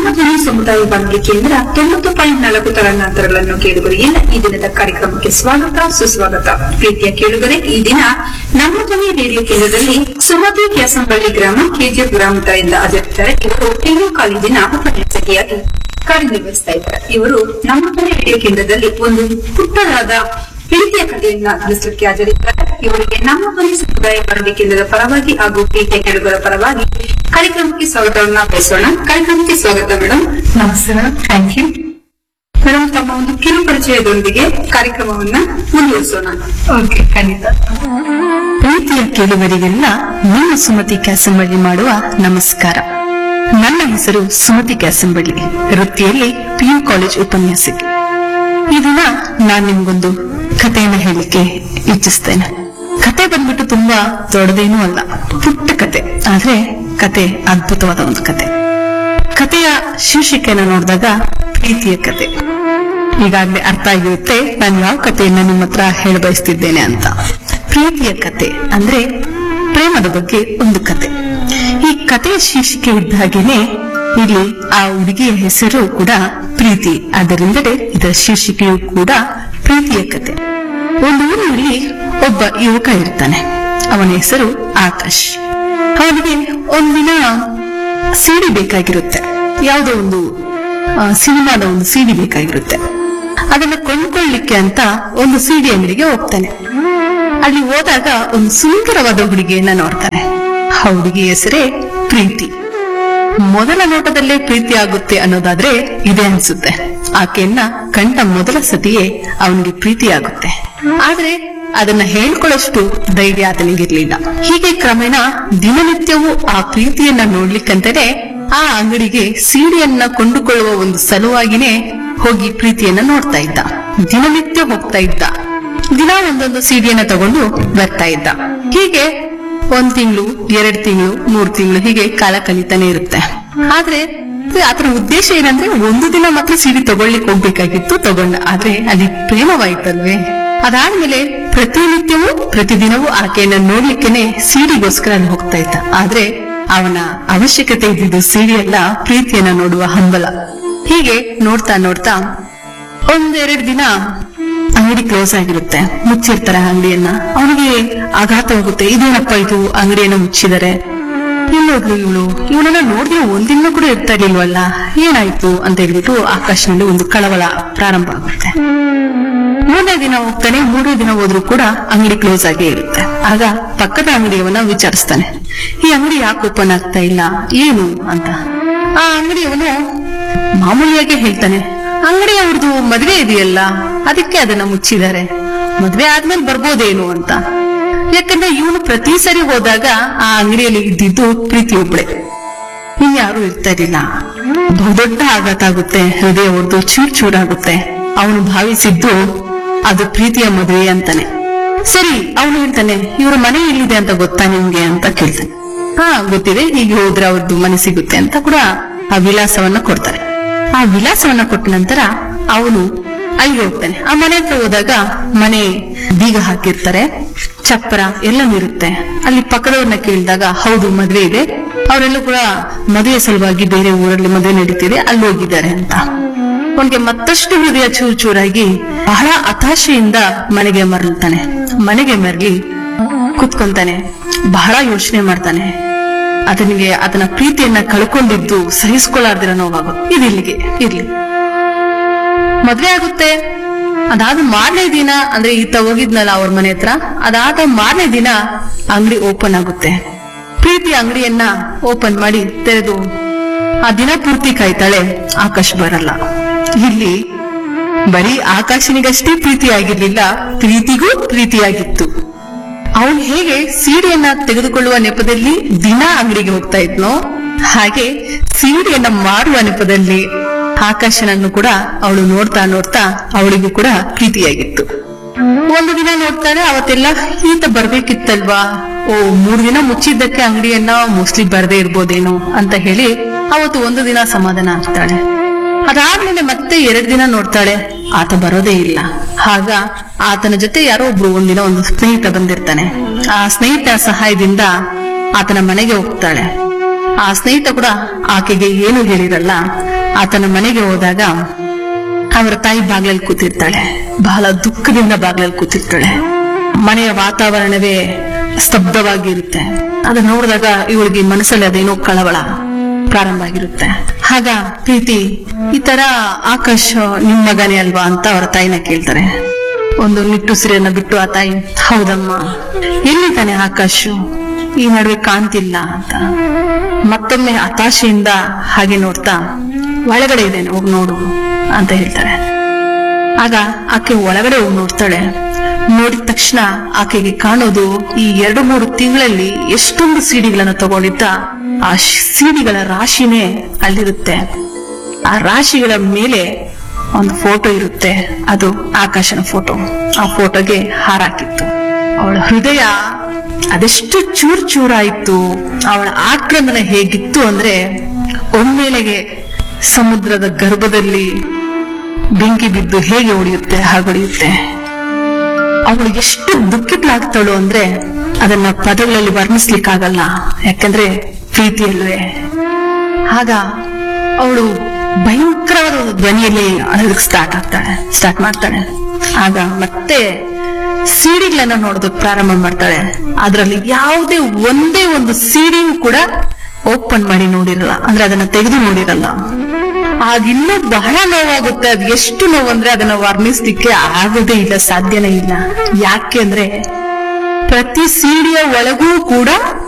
ಧ್ವನಿ ಸಮುದಾಯ ಬಾನುಲಿ ಕೇಂದ್ರ ತೊಂಬತ್ತು ಪಾಯಿಂಟ್ ನಾಲ್ಕು ತರಂಗಾಂತರಗಳನ್ನು ಕೇಳುಗರೆ ಎಲ್ಲ ಈ ದಿನದ ಕಾರ್ಯಕ್ರಮಕ್ಕೆ ಸ್ವಾಗತ ಸುಸ್ವಾಗತ ಪ್ರೀತಿಯ ಕೇಳುಗರೆ ಈ ದಿನ ನಮ್ಮ ಧ್ವನಿ ರೇಡಿಯೋ ಕೇಂದ್ರದಲ್ಲಿ ಸುಮತಿ ಕ್ಯಾಸಂಬಳ್ಳಿ ಗ್ರಾಮ ಕೆಜಿಎಫ್ ಗ್ರಾಮದಿಂದ ಹಾಜರಿದ್ದಾರೆ ಇವರು ಟಿವಿ ಕಾಲೇಜಿನ ಉಪನ್ಯಾಸಕಿಯಾಗಿ ಕಾರ್ಯನಿರ್ವಹಿಸ್ತಾ ಇದ್ದಾರೆ ಇವರು ನಮ್ಮ ಧ್ವನಿ ರೇಡಿಯೋ ಕೇಂದ್ರದಲ್ಲಿ ಒಂದು ಪುಟ್ಟದಾದ ಪ್ರೀತಿಯ ಕಥೆಯನ್ನ ತಿಳಿಸಲಿಕ್ಕೆ ಹಾಜರಿದ್ದಾರೆ ಇವರಿಗೆ ನಮ್ಮ ಧ್ವನಿ ಸಮುದಾಯ ಬಾನುಲಿ ಕೇಂದ್ರದ ಪರವಾಗಿ ಹಾಗೂ ಪ್ರೀತಿಯ ಕೇಳುಗರ ಪರವಾಗಿ ಕಾರ್ಯಕ್ರಮಕ್ಕೆ ಸ್ವಾಗತವನ್ನ ಬಯಸೋಣ ಕಾರ್ಯಕ್ರಮಕ್ಕೆ ಸ್ವಾಗತ ಮೇಡಮ್ ನಮಸ್ತೆ ಮೇಡಮ್ ಥ್ಯಾಂಕ್ ಯು ಮೇಡಮ್ ತಮ್ಮ ಒಂದು ಕಿರು ಪರಿಚಯದೊಂದಿಗೆ ಕಾರ್ಯಕ್ರಮವನ್ನ ಮುಂದುವರಿಸೋಣ ಓಕೆ ಖಂಡಿತ ಪ್ರೀತಿಯ ಕೇಳುಗರಿಗೆಲ್ಲ ನಿಮ್ಮ ಸುಮತಿ ಕ್ಯಾಸಂಬಳ್ಳಿ ಮಾಡುವ ನಮಸ್ಕಾರ ನನ್ನ ಹೆಸರು ಸುಮತಿ ಕ್ಯಾಸಂಬಳ್ಳಿ ವೃತ್ತಿಯಲ್ಲಿ ಪಿಯು ಕಾಲೇಜ್ ಉಪನ್ಯಾಸಕಿ ಈ ದಿನ ನಾನು ನಿಮ್ಗೊಂದು ಕಥೆಯನ್ನು ಹೇಳಲಿಕ್ಕೆ ಇಚ್ಛಿಸ್ತೇನೆ ಕತೆ ಬಂದ್ಬಿಟ್ಟು ತುಂಬಾ ದೊಡ್ಡದೇನೂ ಅಲ್ಲ ಪುಟ್ಟ ಕತೆ ಆದ್ರೆ ಕತೆ ಅದ್ಭುತವಾದ ಒಂದು ಕತೆ ಕಥೆಯ ಶೀರ್ಷಿಕೆಯನ್ನು ನೋಡಿದಾಗ ಪ್ರೀತಿಯ ಕತೆ ಈಗಾಗಲೇ ಅರ್ಥ ಆಗಿರುತ್ತೆ ನಾನು ಯಾವ ಕಥೆಯನ್ನ ನಿಮ್ಮ ಹತ್ರ ಹೇಳ ಬಯಸ್ತಿದ್ದೇನೆ ಅಂತ ಪ್ರೀತಿಯ ಕತೆ ಅಂದ್ರೆ ಪ್ರೇಮದ ಬಗ್ಗೆ ಒಂದು ಕತೆ ಈ ಕಥೆಯ ಶೀರ್ಷಿಕೆ ಇದ್ದ ಹಾಗೇನೆ ಇಲ್ಲಿ ಆ ಹುಡುಗಿಯ ಹೆಸರು ಕೂಡ ಪ್ರೀತಿ ಅದರಿಂದಲೇ ಇದರ ಶೀರ್ಷಿಕೆಯು ಕೂಡ ಪ್ರೀತಿಯ ಕತೆ ಒಂದು ಊರಿನಲ್ಲಿ ಒಬ್ಬ ಯುವಕ ಇರ್ತಾನೆ ಅವನ ಹೆಸರು ಆಕಾಶ್ ಅವನಿಗೆ ಒಂದಿನ ಸಿಡಿ ಬೇಕಾಗಿರುತ್ತೆ ಯಾವುದೋ ಒಂದು ಆ, ಸಿನಿಮಾದ ಒಂದು ಸಿಡಿ ಬೇಕಾಗಿರುತ್ತೆ ಅದನ್ನ ಕೊಂಡ್ಕೊಳ್ಳಿಕ್ಕೆ ಅಂತ ಒಂದು ಸಿಡಿ ಅಂಗಡಿಗೆ ಹೋಗ್ತಾನೆ ಅಲ್ಲಿ ಹೋದಾಗ ಒಂದು ಸುಂದರವಾದ ಹುಡುಗಿಯನ್ನ ನೋಡ್ತಾನೆ ಆ ಹುಡುಗಿ ಹೆಸರೇ ಪ್ರೀತಿ ಮೊದಲ ನೋಟದಲ್ಲೇ ಪ್ರೀತಿ ಆಗುತ್ತೆ ಅನ್ನೋದಾದ್ರೆ ಇದೆ ಅನ್ಸುತ್ತೆ ಆಕೆಯನ್ನ ಕಂಡ ಮೊದಲ ಸತಿಯೇ ಅವನಿಗೆ ಪ್ರೀತಿ ಆಗುತ್ತೆ ಆದ್ರೆ ಅದನ್ನ ಹೇಳ್ಕೊಳ್ಳೋಷ್ಟು ಧೈರ್ಯ ಆತನಿಗಿರ್ಲಿಲ್ಲ ಹೀಗೆ ಕ್ರಮೇಣ ದಿನನಿತ್ಯವೂ ಆ ಪ್ರೀತಿಯನ್ನ ನೋಡ್ಲಿಕ್ಕಂತಾನೆ ಆ ಅಂಗಡಿಗೆ ಸೀಡಿಯನ್ನ ಕೊಂಡುಕೊಳ್ಳುವ ಒಂದು ಸಲುವಾಗಿನೇ ಹೋಗಿ ಪ್ರೀತಿಯನ್ನ ನೋಡ್ತಾ ಇದ್ದ ದಿನನಿತ್ಯ ಹೋಗ್ತಾ ಇದ್ದ ದಿನ ಒಂದೊಂದು ಸೀಡಿಯನ್ನ ತಗೊಂಡು ಬರ್ತಾ ಇದ್ದ ಹೀಗೆ ಒಂದ್ ತಿಂಗಳು ಎರಡ್ ತಿಂಗಳು ಮೂರ್ ತಿಂಗಳು ಹೀಗೆ ಕಾಲ ಕಳೀತಾನೆ ಇರುತ್ತೆ ಆದ್ರೆ ಅದರ ಉದ್ದೇಶ ಏನಂದ್ರೆ ಒಂದು ದಿನ ಮಾತ್ರ ಸೀರೆ ತಗೊಳ್ಳಿಕ್ ಹೋಗ್ಬೇಕಾಗಿತ್ತು ತಗೊಂಡ ಆದ್ರೆ ಅಲ್ಲಿ ಪ್ರೇಮವಾಯ್ತಲ್ವೇ ಅದಾದ್ಮೇಲೆ ಪ್ರತಿನಿತ್ಯವೂ ಪ್ರತಿದಿನವೂ ಆಕೆಯನ್ನ ನೋಡ್ಲಿಕ್ಕೆನೆ ಸೀರೆಗೋಸ್ಕರ ಅಲ್ಲಿ ಹೋಗ್ತಾ ಇದ್ದ ಆದ್ರೆ ಅವನ ಅವಶ್ಯಕತೆ ಇದ್ದಿದ್ದು ಸೀರೆ ಅಲ್ಲ ಪ್ರೀತಿಯನ್ನ ನೋಡುವ ಹಂಬಲ ಹೀಗೆ ನೋಡ್ತಾ ನೋಡ್ತಾ ಒಂದೆರಡು ದಿನ ಅಂಗಡಿ ಕ್ಲೋಸ್ ಆಗಿರುತ್ತೆ ಮುಚ್ಚಿರ್ತಾರೆ ಅಂಗಡಿಯನ್ನ ಅವನಿಗೆ ಆಘಾತ ಹೋಗುತ್ತೆ ಇದೇನಪ್ಪ ಇದು ಅಂಗಡಿಯನ್ನ ಮುಚ್ಚಿದ್ದಾರೆ ಎಲ್ಲೋದ್ಲು ಇವಳು ಇವಳನ್ನ ನೋಡಿದ್ರೆ ಒಂದಿನ ಕೂಡ ಇರ್ತಾ ಇರ್ಲಿಲ್ವಲ್ಲ ಏನಾಯ್ತು ಅಂತ ಹೇಳ್ಬಿಟ್ಟು ಆಕಾಶನಲ್ಲಿ ಒಂದು ಕಳವಳ ಪ್ರಾರಂಭ ಆಗುತ್ತೆ ಮೂರನೇ ದಿನ ಹೋಗ್ತಾನೆ ಮೂರನೇ ದಿನ ಹೋದ್ರೂ ಕೂಡ ಅಂಗಡಿ ಕ್ಲೋಸ್ ಆಗೇ ಇರುತ್ತೆ ಆಗ ಪಕ್ಕದ ಅಂಗಡಿಯವನ್ನ ವಿಚಾರಿಸ್ತಾನೆ ಈ ಅಂಗಡಿ ಯಾಕೆ ಓಪನ್ ಆಗ್ತಾ ಇಲ್ಲ ಏನು ಅಂತ ಆ ಅಂಗಡಿಯವನು ಮಾಮೂಲಿಯಾಗಿ ಹೇಳ್ತಾನೆ ಅಂಗಡಿ ಅವ್ರದ್ದು ಮದ್ವೆ ಇದೆಯಲ್ಲ ಅದಕ್ಕೆ ಅದನ್ನ ಮುಚ್ಚಿದ್ದಾರೆ ಮದ್ವೆ ಆದ್ಮೇಲೆ ಬರ್ಬೋದೇನು ಅಂತ ಯಾಕಂದ್ರೆ ಇವನು ಪ್ರತಿ ಸರಿ ಹೋದಾಗ ಆ ಅಂಗಡಿಯಲ್ಲಿ ಇದ್ದಿದ್ದು ಪ್ರೀತಿ ಒಬ್ಳೆ ಇನ್ಯಾರು ಇರ್ತಾ ಇರ್ಲಿಲ್ಲ ಬಹುದೊಡ್ಡ ಆಘಾತ ಆಗುತ್ತೆ ಹೃದಯ ಹೊಡೆದು ಚೂರ್ ಚೂರಾಗುತ್ತೆ ಅವನು ಭಾವಿಸಿದ್ದು ಅದು ಪ್ರೀತಿಯ ಮದುವೆ ಅಂತಾನೆ ಸರಿ ಅವನು ಹೇಳ್ತಾನೆ ಇವ್ರ ಮನೆ ಎಲ್ಲಿದೆ ಅಂತ ಗೊತ್ತಾ ನಿಮ್ಗೆ ಅಂತ ಕೇಳ್ತಾನೆ ಹಾ ಗೊತ್ತಿದೆ ಹೀಗೆ ಹೋದ್ರೆ ಅವ್ರದ್ದು ಮನೆ ಸಿಗುತ್ತೆ ಅಂತ ಕೂಡ ಆ ವಿಳಾಸವನ್ನ ಕೊಡ್ತಾರೆ ಆ ವಿಳಾಸವನ್ನ ಕೊಟ್ಟ ನಂತರ ಅವನು ಅಲ್ಲಿ ಹೋಗ್ತಾನೆ ಆ ಮನೆ ಹತ್ರ ಹೋದಾಗ ಮನೆ ಬೀಗ ಹಾಕಿರ್ತಾರೆ ಚಪ್ಪರ ಎಲ್ಲನೂ ಇರುತ್ತೆ ಅಲ್ಲಿ ಪಕ್ಕದವ್ರನ್ನ ಕೇಳಿದಾಗ ಹೌದು ಮದ್ವೆ ಇದೆ ಅವರೆಲ್ಲ ಕೂಡ ಮದುವೆ ಸಲುವಾಗಿ ಬೇರೆ ಊರಲ್ಲಿ ಮದುವೆ ನಡೀತಿದೆ ಅಲ್ಲಿ ಹೋಗಿದ್ದಾರೆ ಅಂತ ಅವನಿಗೆ ಮತ್ತಷ್ಟು ಹೃದಯ ಚೂರ್ ಚೂರಾಗಿ ಬಹಳ ಹತಾಶೆಯಿಂದ ಮನೆಗೆ ಮರಳ್ತಾನೆ ಮನೆಗೆ ಮರಳಿ ಕುತ್ಕೊಂತಾನೆ ಬಹಳ ಯೋಚನೆ ಮಾಡ್ತಾನೆ ಅದನಿಗೆ ಅದನ್ನ ಪ್ರೀತಿಯನ್ನ ಕಳ್ಕೊಂಡಿದ್ದು ಸಹಿಸ್ಕೊಳ್ಳಾರ್ದಿರ ನೋವಾಗುತ್ತೆ ಇದಿಲ್ಲಿಗೆ ಇರ್ಲಿ ಮದ್ವೆ ಆಗುತ್ತೆ ಅದಾದ ಮಾರನೇ ದಿನ ಅಂದ್ರೆ ಈತ ಹೋಗಿದ್ನಲ್ಲ ಅವ್ರ ಮನೆ ಹತ್ರ ಅದಾದ ಮಾರನೇ ದಿನ ಅಂಗಡಿ ಓಪನ್ ಆಗುತ್ತೆ ಪ್ರೀತಿ ಅಂಗಡಿಯನ್ನ ಓಪನ್ ಮಾಡಿ ತೆರೆದು ಆ ದಿನ ಪೂರ್ತಿ ಕಾಯ್ತಾಳೆ ಆಕಾಶ್ ಬರಲ್ಲ ಇಲ್ಲಿ ಬರೀ ಆಕಾಶನಿಗಷ್ಟೇ ಪ್ರೀತಿ ಆಗಿರ್ಲಿಲ್ಲ ಪ್ರೀತಿಗೂ ಪ್ರೀತಿಯಾಗಿತ್ತು ಅವನು ಹೇಗೆ ಸೀರೆಯನ್ನ ತೆಗೆದುಕೊಳ್ಳುವ ನೆಪದಲ್ಲಿ ದಿನ ಅಂಗಡಿಗೆ ಹೋಗ್ತಾ ಇದ್ನೋ ಹಾಗೆ ಸೀರೆಯನ್ನ ಮಾರುವ ನೆಪದಲ್ಲಿ ಆಕಾಶನನ್ನು ಕೂಡ ಅವಳು ನೋಡ್ತಾ ನೋಡ್ತಾ ಅವಳಿಗೂ ಕೂಡ ಪ್ರೀತಿಯಾಗಿತ್ತು ಒಂದು ದಿನ ನೋಡ್ತಾಳೆ ಅವತ್ತೆಲ್ಲ ಈತ ಬರ್ಬೇಕಿತ್ತಲ್ವಾ ಓ ಮೂರ್ ದಿನ ಮುಚ್ಚಿದ್ದಕ್ಕೆ ಅಂಗಡಿಯನ್ನ ಮೋಸ್ಟ್ಲಿ ಬರ್ದೇ ಇರ್ಬೋದೇನೋ ಅಂತ ಹೇಳಿ ಅವತ್ತು ಒಂದು ದಿನ ಸಮಾಧಾನ ಆಗ್ತಾಳೆ ಅದಾದ್ಮೇಲೆ ಮತ್ತೆ ಎರಡ್ ದಿನ ನೋಡ್ತಾಳೆ ಆತ ಬರೋದೇ ಇಲ್ಲ ಆಗ ಆತನ ಜೊತೆ ಯಾರೋ ಒಬ್ರು ಒಂದಿನ ಒಂದು ಸ್ನೇಹಿತ ಬಂದಿರ್ತಾನೆ ಆ ಸ್ನೇಹಿತ ಸಹಾಯದಿಂದ ಆತನ ಮನೆಗೆ ಹೋಗ್ತಾಳೆ ಆ ಸ್ನೇಹಿತ ಕೂಡ ಆಕೆಗೆ ಏನು ಹೇಳಿರಲ್ಲ ಆತನ ಮನೆಗೆ ಹೋದಾಗ ಅವರ ತಾಯಿ ಬಾಗ್ಲಲ್ಲಿ ಕೂತಿರ್ತಾಳೆ ಬಹಳ ದುಃಖದಿಂದ ಬಾಗ್ಲಲ್ಲಿ ಕೂತಿರ್ತಾಳೆ ಮನೆಯ ವಾತಾವರಣವೇ ಸ್ತಬ್ಧವಾಗಿರುತ್ತೆ ಅದನ್ನ ನೋಡಿದಾಗ ಇವಳಿಗೆ ಮನಸ್ಸಲ್ಲಿ ಅದೇನೋ ಕಳವಳ ಪ್ರಾರಂಭ ಆಗಿರುತ್ತೆ ಆಗ ಪ್ರೀತಿ ಈ ತರ ಆಕಾಶ್ ನಿಮ್ ಮಗನೇ ಅಲ್ವಾ ಅಂತ ಅವರ ತಾಯಿನ ಕೇಳ್ತಾರೆ ಒಂದು ನಿಟ್ಟುಸಿರಿಯನ್ನ ಬಿಟ್ಟು ಆ ತಾಯಿ ಹೌದಮ್ಮ ಎಲ್ಲಿ ತಾನೆ ಆಕಾಶು ಈ ನಡುವೆ ಕಾಣ್ತಿಲ್ಲ ಅಂತ ಮತ್ತೊಮ್ಮೆ ಹತಾಶೆಯಿಂದ ಹಾಗೆ ನೋಡ್ತಾ ಒಳಗಡೆ ಇದ್ದೇನೆ ಹೋಗಿ ನೋಡು ಅಂತ ಹೇಳ್ತಾರೆ ಆಗ ಆಕೆ ಒಳಗಡೆ ಹೋಗಿ ನೋಡ್ತಾಳೆ ನೋಡಿದ ತಕ್ಷಣ ಆಕೆಗೆ ಕಾಣೋದು ಈ ಎರಡು ಮೂರು ತಿಂಗಳಲ್ಲಿ ಎಷ್ಟೊಂದು ಸಿಡಿಗಳನ್ನ ತಗೊಂಡಿದ್ದ ಆ ಸಿಡಿಗಳ ರಾಶಿನೇ ಅಲ್ಲಿರುತ್ತೆ ಆ ರಾಶಿಗಳ ಮೇಲೆ ಒಂದು ಫೋಟೋ ಇರುತ್ತೆ ಅದು ಆಕಾಶನ ಫೋಟೋ ಆ ಫೋಟೋಗೆ ಹಾರಾಕಿತ್ತು ಅವಳ ಹೃದಯ ಅದೆಷ್ಟು ಚೂರ್ ಚೂರಾಯಿತು ಅವಳ ಆಕ್ರಂದನ ಹೇಗಿತ್ತು ಅಂದ್ರೆ ಒಮ್ಮೆಲೆಗೆ ಸಮುದ್ರದ ಗರ್ಭದಲ್ಲಿ ಬೆಂಕಿ ಬಿದ್ದು ಹೇಗೆ ಹೊಡೆಯುತ್ತೆ ಹಾಗೊಡೆಯುತ್ತೆ ಅವಳು ಎಷ್ಟು ದುಃಖಿತಳಾಗ್ತಾಳು ಅಂದ್ರೆ ಅದನ್ನ ಪದಗಳಲ್ಲಿ ವರ್ಣಿಸ್ಲಿಕ್ಕಾಗಲ್ಲ ಯಾಕಂದ್ರೆ ಪ್ರೀತಿಯಲ್ವೇ ಆಗ ಅವಳು ಭಯಂಕರವಾದ ಒಂದು ಧ್ವನಿಯಲ್ಲಿ ಅಳಲಿಕ್ಕೆ ಸ್ಟಾರ್ಟ್ ಆಗ್ತಾಳೆ ಸ್ಟಾರ್ಟ್ ಮಾಡ್ತಾಳೆ ಆಗ ಮತ್ತೆ ಸಿಡಿಗಳನ್ನ ನೋಡೋದಕ್ಕೆ ಪ್ರಾರಂಭ ಮಾಡ್ತಾಳೆ ಅದರಲ್ಲಿ ಯಾವುದೇ ಒಂದೇ ಒಂದು ಸಿಡಿಯೂ ಕೂಡ ಓಪನ್ ಮಾಡಿ ನೋಡಿರಲ್ಲ ಅಂದ್ರೆ ಅದನ್ನ ತೆಗೆದು ನೋಡಿರಲ್ಲ ಆಗಿನ್ನೂ ಬಹಳ ನೋವಾಗುತ್ತೆ ಅದು ಎಷ್ಟು ನೋವು ಅಂದ್ರೆ ಅದನ್ನ ವರ್ಣಿಸ್ಲಿಕ್ಕೆ ಆಗೋದೇ ಇಲ್ಲ ಸಾಧ್ಯನೇ ಇಲ್ಲ ಯಾಕೆ ಅಂದ್ರೆ ಪ್ರತಿ ಸೀಡಿಯ ಒಳಗೂ ಕೂಡ